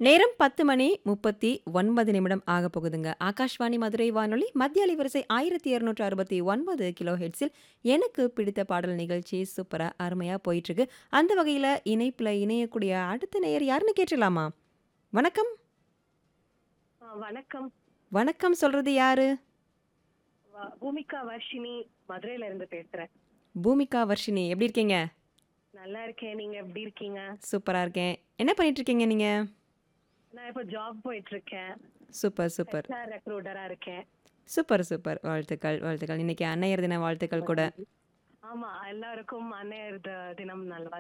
நேரம் 10 மணி 39 நிமிடம் ஆகப் போகுதுங்க. ஆகாஷ்வாணி மதுரை வானொலி மத்திய அலைவரிசை 1269 கிலோ ஹெர்ட்ஸில் எனக்கு பிடித்த பாடல் நிகழ்ச்சி சூப்பரா, அருமையா போயிட்டுருக்கு. அந்த வகையில இணைப்புல இணையக்கூடிய அடுத்த நேயர் யாருன்னு கேட்டுறலாமா? வணக்கம். ஆ, வணக்கம். வணக்கம் சொல்றது யாரு? வ பூமிகா வர்ஷினி மதுரையில இருந்து பேசுறேன். பூமிகா வர்ஷினி எப்படி இருக்கீங்க? நல்லா இருக்கேன். நீங்க எப்படி இருக்கீங்க? சூப்பரா இருக்கேன். என்ன பண்ணிட்டு இருக்கீங்க நீங்க? நான் இப்போ ஜாப் போயிட்டு இருக்கேன். Super, super. ஹெச்ஆர் ரெக்ரூட்டரா இருக்கேன். Super, super. வாழ்த்துக்கள், வாழ்த்துக்கள். இன்னைக்கு அன்னையர் தின வாழ்த்துக்கள் கூட. ஆமா, எல்லாருக்கும் அன்னையர் த தினம் நல்வாழ்த்துக்கள்.